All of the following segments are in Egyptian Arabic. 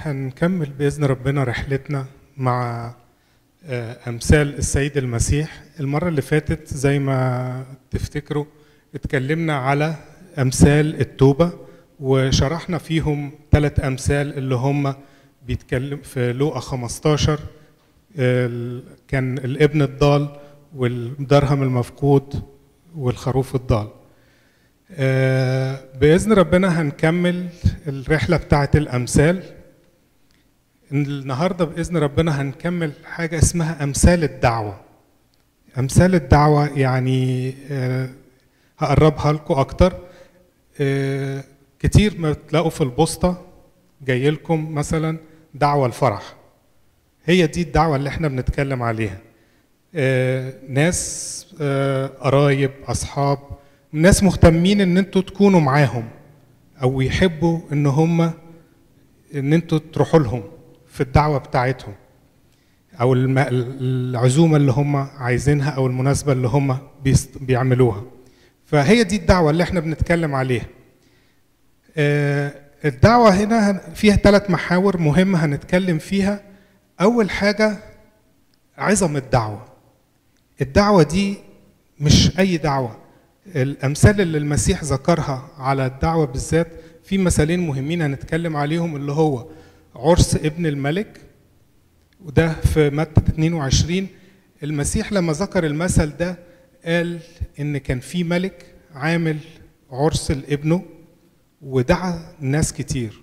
هنكمل بإذن ربنا رحلتنا مع آه، أمثال السيد المسيح المرة اللي فاتت زي ما تفتكروا اتكلمنا على أمثال التوبة وشرحنا فيهم ثلاث أمثال اللي هم بيتكلم في لوقا 15 ال- كان الابن الضال والدرهم المفقود والخروف الضال آه، بإذن ربنا هنكمل الرحلة بتاعة الأمثال النهاردة بإذن ربنا هنكمل حاجة اسمها أمثال الدعوة أمثال الدعوة يعني آه، هقربها لكم أكتر آه، كتير ما تلاقوا في البوسطة جاي لكم مثلا دعوة الفرح هي دي الدعوة اللي احنا بنتكلم عليها آه، ناس آه، قرايب أصحاب ناس مهتمين ان انتوا تكونوا معاهم او يحبوا ان هم ان انتوا تروحوا لهم في الدعوة بتاعتهم او الم- العزومة اللي هم عايزينها او المناسبة اللي هم بيست- بيعملوها فهي دي الدعوة اللي احنا بنتكلم عليها آه، الدعوة هنا هن- فيها ثلاث محاور مهمة هنتكلم فيها أول حاجة عظم الدعوة الدعوة دي مش أي دعوة الأمثال اللي المسيح ذكرها على الدعوة بالذات في مثالين مهمين هنتكلم عليهم اللي هو عرس ابن الملك وده في متى 22 المسيح لما ذكر المثل ده قال إن كان في ملك عامل عرس لابنه ودعا ناس كتير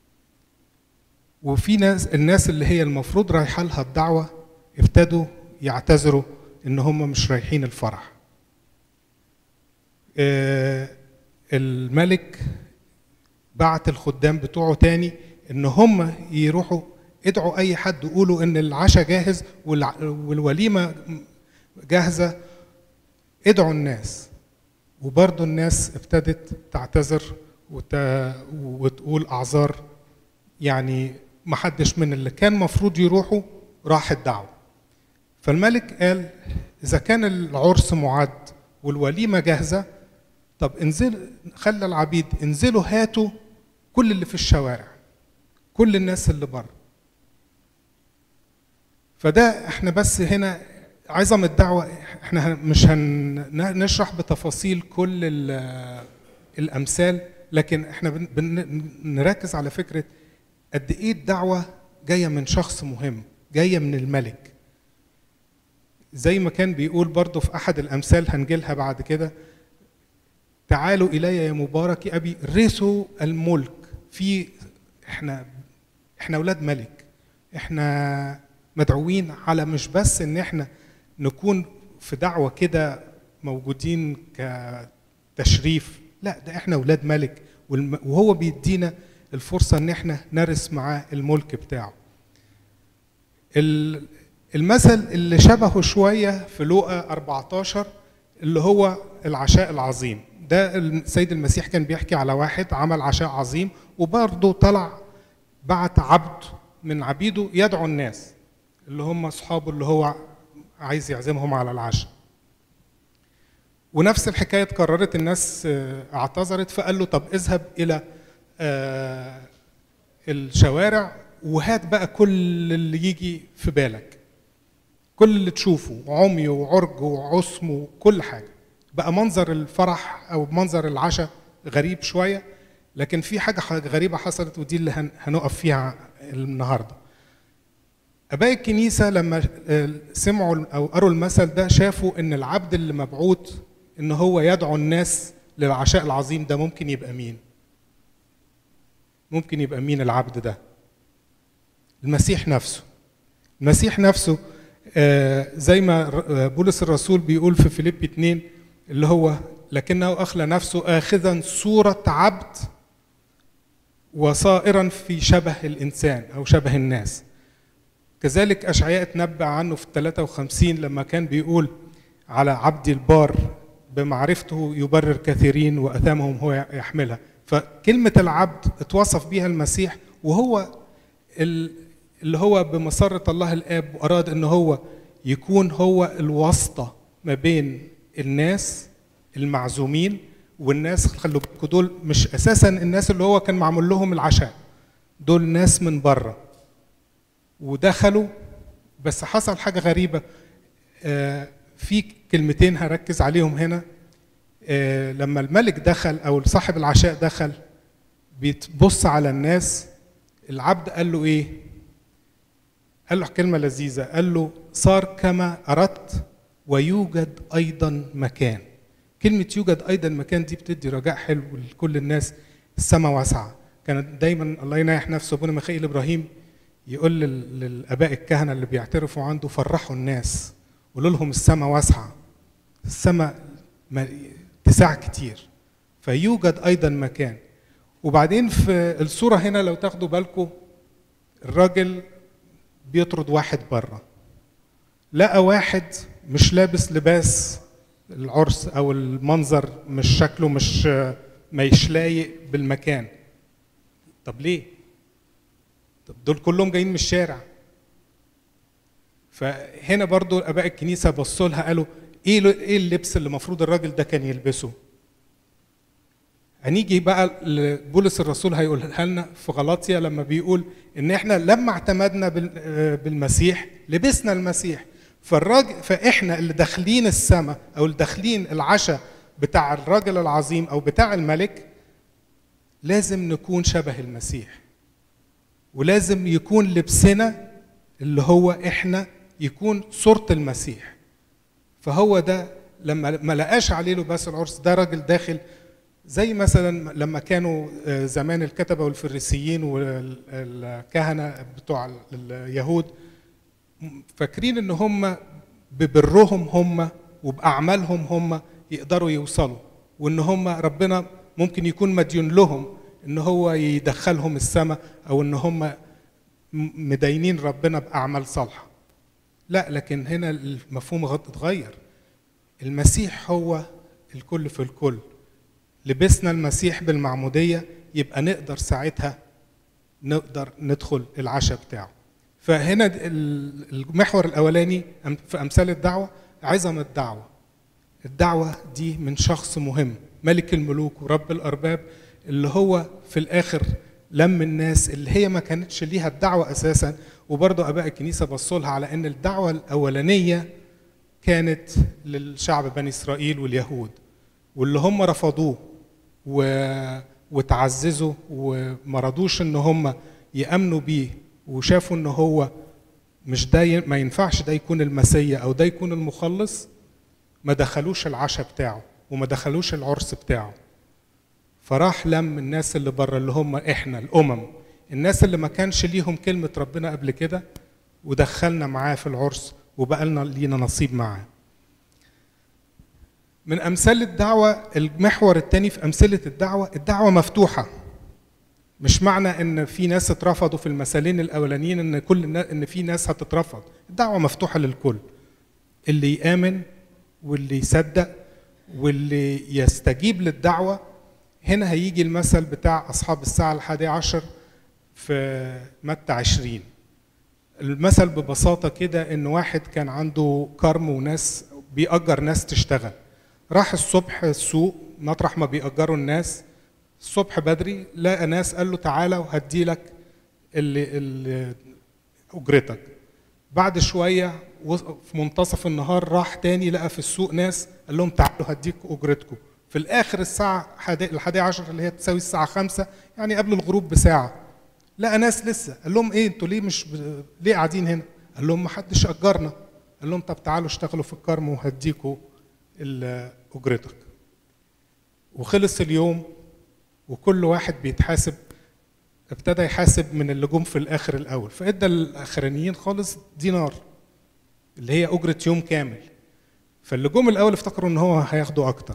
وفي ناس الناس اللي هي المفروض رايحه لها الدعوه ابتدوا يعتذروا ان هم مش رايحين الفرح آه، الملك بعت الخدام بتوعه تاني ان هم يروحوا ادعوا اي حد قولوا ان العشاء جاهز والع- والوليمه جاهزه ادعوا الناس وبرضه الناس ابتدت تعتذر وت... وتقول اعذار يعني ما حدش من اللي كان مفروض يروحوا راح الدعوه فالملك قال اذا كان العرس معد والوليمه جاهزه طب انزل خلى العبيد انزلوا هاتوا كل اللي في الشوارع كل الناس اللي بره فده احنا بس هنا عظم الدعوة احنا هن- مش هنشرح بتفاصيل كل ال- الأمثال لكن احنا بن- بن- نركز على فكرة قد ايه الدعوة جاية من شخص مهم جاية من الملك زي ما كان بيقول برضه في أحد الأمثال هنجيلها بعد كده تعالوا إلي يا مبارك أبي رثوا الملك في احنا احنا أولاد ملك احنا مدعوين على مش بس ان احنا نكون في دعوة كده موجودين كتشريف لا ده احنا أولاد ملك والم- وهو بيدينا الفرصة ان احنا نرث معاه الملك بتاعه ال- المثل اللي شبهه شوية في لوقا 14 اللي هو العشاء العظيم ده السيد المسيح كان بيحكي على واحد عمل عشاء عظيم وبرضه طلع بعت عبد من عبيده يدعو الناس اللي هم اصحابه اللي هو عايز يعزمهم على العشاء ونفس الحكايه اتكررت الناس آه، اعتذرت فقال له طب اذهب الى آه، الشوارع وهات بقى كل اللي يجي في بالك كل اللي تشوفه عمي وعرج وعصم وكل حاجه بقى منظر الفرح او منظر العشاء غريب شويه لكن في حاجه ح- غريبه حصلت ودي اللي هن- هنقف فيها النهارده اباء الكنيسه لما آه، سمعوا او قروا المثل ده شافوا ان العبد اللي مبعوث ان هو يدعو الناس للعشاء العظيم ده ممكن يبقى مين ممكن يبقى مين العبد ده المسيح نفسه المسيح نفسه آه، زي ما ر- آه، بولس الرسول بيقول في فيليب 2 اللي هو لكنه أخلى نفسه آخذا صورة عبد وصائرا في شبه الإنسان أو شبه الناس كذلك أشعياء اتنبأ عنه في 53 لما كان بيقول على عبدي البار بمعرفته يبرر كثيرين وأثامهم هو يحملها فكلمة العبد اتوصف بها المسيح وهو ال- اللي هو بمسرة الله الآب وأراد أن هو يكون هو الواسطة ما بين الناس المعزومين والناس خلوا بالكم دول مش أساسا الناس اللي هو كان معمول لهم العشاء دول ناس من بره ودخلوا بس حصل حاجه غريبه آه، في كلمتين هركز عليهم هنا آه، لما الملك دخل او صاحب العشاء دخل بيتبص على الناس العبد قال له ايه قال له كلمه لذيذه قال له صار كما اردت ويوجد ايضا مكان كلمه يوجد ايضا مكان دي بتدي رجاء حلو لكل الناس السماء واسعه كانت دايما الله يناح نفسه ابونا ميخائيل ابراهيم يقول لل- للاباء الكهنه اللي بيعترفوا عنده فرحوا الناس قولوا لهم السماء واسعه السماء م- اتساع كتير فيوجد ايضا مكان وبعدين في الصوره هنا لو تاخدوا بالكم الراجل بيطرد واحد بره لقى واحد مش لابس لباس العرس او المنظر مش شكله مش مش لايق بالمكان طب ليه طب دول كلهم جايين من الشارع فهنا برضو اباء الكنيسه بصوا لها قالوا ايه ل- ايه اللبس اللي المفروض الراجل ده كان يلبسه هنيجي بقى لبولس الرسول هيقولها لنا في غلاطيا لما بيقول ان احنا لما اعتمدنا بال- آه، بالمسيح لبسنا المسيح فالراجل فاحنا اللي داخلين السماء او اللي داخلين العشاء بتاع الراجل العظيم او بتاع الملك لازم نكون شبه المسيح ولازم يكون لبسنا اللي هو احنا يكون صورة المسيح فهو ده لما ما لقاش عليه لباس العرس ده راجل داخل زي مثلا لما كانوا آه، زمان الكتبه والفريسيين والكهنه بتوع اليهود فاكرين ان هم ببرهم هم وباعمالهم هم يقدروا يوصلوا وان هم ربنا ممكن يكون مديون لهم ان هو يدخلهم السماء او ان هم م- مدينين ربنا باعمال صالحه لا لكن هنا المفهوم غ- اتغير المسيح هو الكل في الكل لبسنا المسيح بالمعموديه يبقى نقدر ساعتها نقدر ندخل العشاء بتاعه فهنا د- ال- المحور الاولاني أم- في امثال الدعوه عظم الدعوه الدعوه دي من شخص مهم ملك الملوك ورب الارباب اللي هو في الاخر لم الناس اللي هي ما كانتش ليها الدعوه اساسا وبرضه اباء الكنيسه بصوا لها على ان الدعوه الاولانيه كانت للشعب بني اسرائيل واليهود واللي هم رفضوه و... وتعززوا وما رضوش ان هم يامنوا بيه وشافوا ان هو مش ده ي... ما ينفعش ده يكون المسيا او ده يكون المخلص ما دخلوش العشاء بتاعه وما دخلوش العرس بتاعه فراح لم الناس اللي بره اللي هم احنا الامم الناس اللي ما كانش ليهم كلمه ربنا قبل كده ودخلنا معاه في العرس وبقى لنا لينا نصيب معاه من امثال الدعوه المحور الثاني في امثله الدعوه الدعوه مفتوحه مش معنى ان في ناس اترفضوا في المثالين الاولانيين ان كل النا- ان في ناس هتترفض الدعوه مفتوحه للكل اللي يامن واللي يصدق واللي يستجيب للدعوه هنا هيجي المثل بتاع اصحاب الساعه الحادية عشر في متى عشرين المثل ببساطه كده ان واحد كان عنده كرم وناس بيأجر ناس تشتغل راح الصبح السوق مطرح ما بيأجروا الناس الصبح بدري لقى ناس قال له تعالى وهدي لك اللي, اللي اجرتك بعد شويه وص- في منتصف النهار راح تاني لقى في السوق ناس قال لهم تعالوا هديك اجرتكم في الاخر الساعه حادي- الحادية عشر اللي هي تساوي الساعه خمسة يعني قبل الغروب بساعه لقى ناس لسه قال لهم ايه انتوا ليه مش ب... ليه قاعدين هنا قال لهم ما حدش اجرنا قال لهم طب تعالوا اشتغلوا في الكرم وهديكوا ال- اجرتك وخلص اليوم وكل واحد بيتحاسب ابتدى يحاسب من اللي جم في الاخر الاول فادى الاخرانيين خالص دينار اللي هي اجره يوم كامل فاللي جم الاول افتكروا ان هو هياخدوا اكتر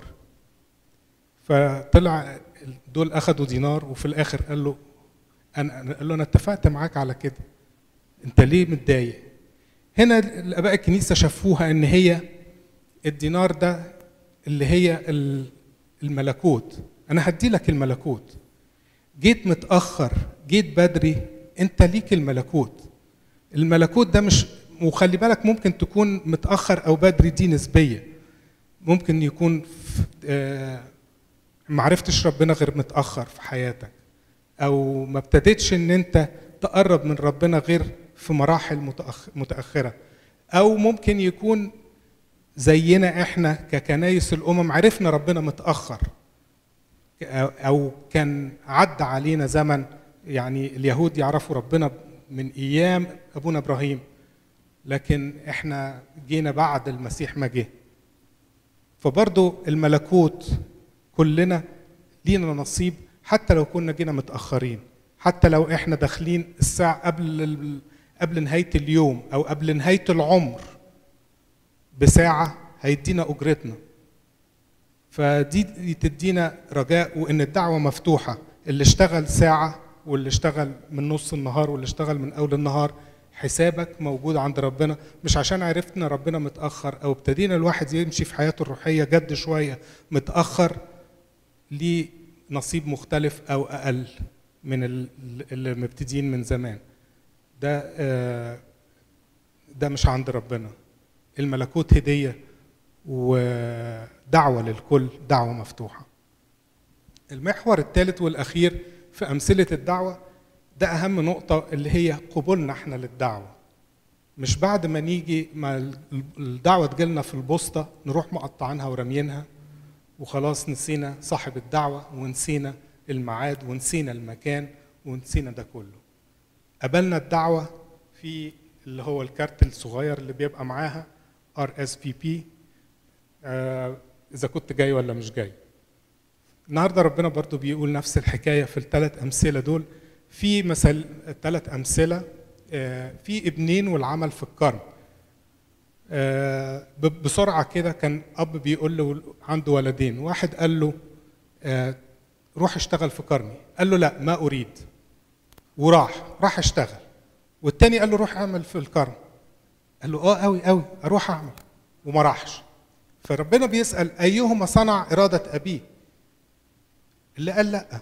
فطلع دول اخدوا دينار وفي الاخر قال له انا أنا- قال له انا اتفقت معاك على كده انت ليه متضايق هنا الاباء الكنيسه شافوها ان هي الدينار ده اللي هي ال- الملكوت انا هدي لك الملكوت جيت متاخر جيت بدري انت ليك الملكوت الملكوت ده مش وخلي بالك ممكن تكون متاخر او بدري دي نسبيه ممكن يكون في- آه، ما عرفتش ربنا غير متاخر في حياتك او ما ابتديتش ان انت تقرب من ربنا غير في مراحل متأخ- متاخره او ممكن يكون زينا احنا ككنايس الامم عرفنا ربنا متاخر او كان عدى علينا زمن يعني اليهود يعرفوا ربنا من ايام ابونا ابراهيم لكن احنا جينا بعد المسيح ما جه فبرضو الملكوت كلنا لينا نصيب حتى لو كنا جينا متاخرين حتى لو احنا داخلين الساعه قبل ال- قبل نهايه اليوم او قبل نهايه العمر بساعه هيدينا اجرتنا فدي دي تدينا رجاء وان الدعوه مفتوحه اللي اشتغل ساعه واللي اشتغل من نص النهار واللي اشتغل من اول النهار حسابك موجود عند ربنا مش عشان عرفنا ربنا متاخر او ابتدينا الواحد يمشي في حياته الروحيه جد شويه متاخر ليه نصيب مختلف او اقل من ال- اللي مبتدين من زمان ده آه، ده مش عند ربنا الملكوت هديه ودعوه للكل دعوه مفتوحه المحور الثالث والاخير في امثله الدعوه ده اهم نقطه اللي هي قبولنا احنا للدعوه مش بعد ما نيجي ما ال- الدعوه تجيلنا في البوسطه نروح مقطعينها وراميينها وخلاص نسينا صاحب الدعوه ونسينا الميعاد ونسينا المكان ونسينا ده كله قبلنا الدعوه في اللي هو الكارت الصغير اللي بيبقى معاها ار اس بي بي اذا كنت جاي ولا مش جاي النهارده ربنا برضو بيقول نفس الحكايه في الثلاث امثله دول في مثل ثلاث امثله آه، في ابنين والعمل في الكرم آه، ب- بسرعه كده كان اب بيقول له عنده ولدين واحد قال له آه، روح اشتغل في كرمي قال له لا ما اريد وراح راح اشتغل والتاني قال له روح اعمل في الكرم قال له اه قوي قوي اروح اعمل وما راحش فربنا بيسال ايهما صنع اراده ابيه اللي قال لا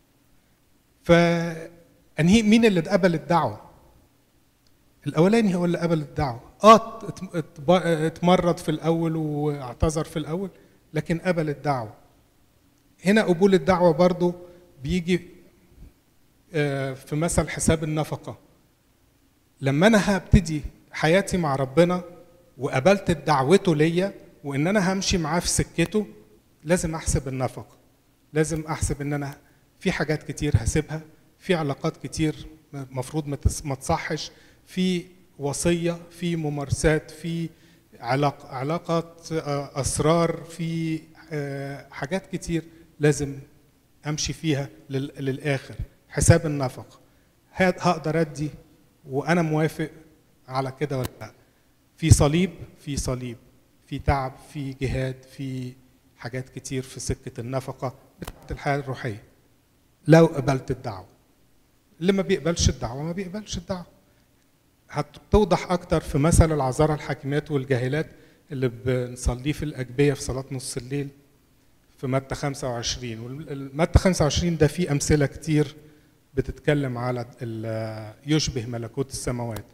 فانهي مين اللي قبل الدعوه الاولاني هو اللي قبل الدعوه اه ات- ات- اتمرد في الاول واعتذر في الاول لكن قبل الدعوه هنا قبول الدعوه برضو بيجي آه، في مثل حساب النفقه لما انا هبتدي حياتي مع ربنا وقبلت دعوته ليا وان انا همشي معاه في سكته لازم احسب النفقه لازم احسب ان انا في حاجات كتير هسيبها في علاقات كتير مفروض ما تس- ما تصحش في وصيه في ممارسات في علاق علاقات آه، اسرار في آه، حاجات كتير لازم امشي فيها لل- للاخر حساب النفقه ه- هقدر ادي وانا موافق على كده ولا لا في صليب في صليب في تعب في جهاد في حاجات كتير في سكه النفقه بتاعت الحياه الروحيه لو قبلت الدعوه اللي ما بيقبلش الدعوه ما بيقبلش الدعوه هتوضح اكتر في مثل العذارى الحاكمات والجاهلات اللي بنصليه في الاجبيه في صلاه نص الليل في متى 25 والمتى 25 ده فيه امثله كتير بتتكلم على ال- يشبه ملكوت السماوات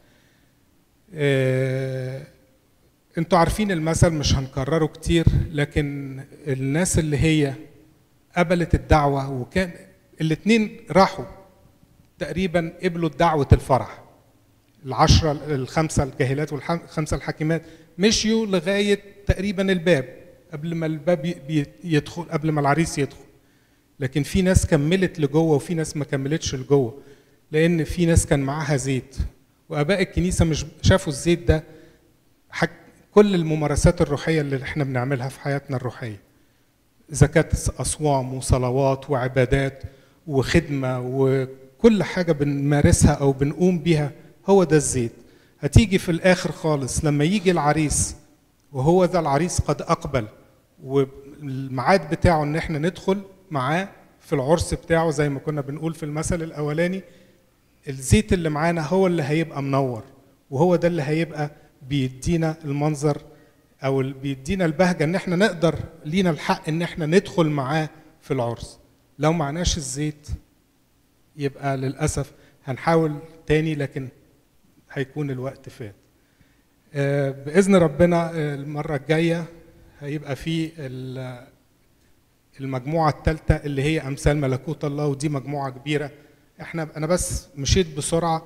آه، انتوا عارفين المثل مش هنكرره كتير لكن الناس اللي هي قبلت الدعوه وكان الاثنين راحوا تقريبا قبلوا دعوه الفرح العشرة الخمسة الجاهلات والخمسة الحاكمات مشيوا لغاية تقريبا الباب قبل ما الباب ي- بي- يدخل قبل ما العريس يدخل لكن في ناس كملت لجوه وفي ناس ما كملتش لجوه لأن في ناس كان معاها زيت وآباء الكنيسة مش شافوا الزيت ده حك كل الممارسات الروحية اللي احنا بنعملها في حياتنا الروحية إذا كانت أصوام وصلوات وعبادات وخدمة وكل حاجة بنمارسها أو بنقوم بيها هو ده الزيت هتيجي في الآخر خالص لما يجي العريس وهو ذا العريس قد أقبل والميعاد بتاعه إن إحنا ندخل معاه في العرس بتاعه زي ما كنا بنقول في المثل الأولاني الزيت اللي معانا هو اللي هيبقى منور وهو ده اللي هيبقى بيدينا المنظر او ال- بيدينا البهجه ان احنا نقدر لينا الحق ان احنا ندخل معاه في العرس لو معناش الزيت يبقى للاسف هنحاول تاني لكن هيكون الوقت فات آه، باذن ربنا آه، المره الجايه هيبقى في ال- المجموعه الثالثه اللي هي امثال ملكوت الله ودي مجموعه كبيره احنا انا بس مشيت بسرعه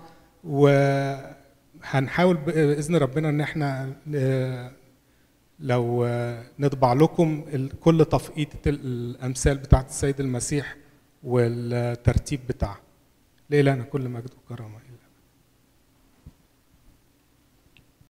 وهنحاول باذن ربنا ان احنا آه، لو آه، نطبع لكم ال- كل تفقيدة الامثال بتاعت السيد المسيح والترتيب بتاعها لإلهنا كل مجد وكرامه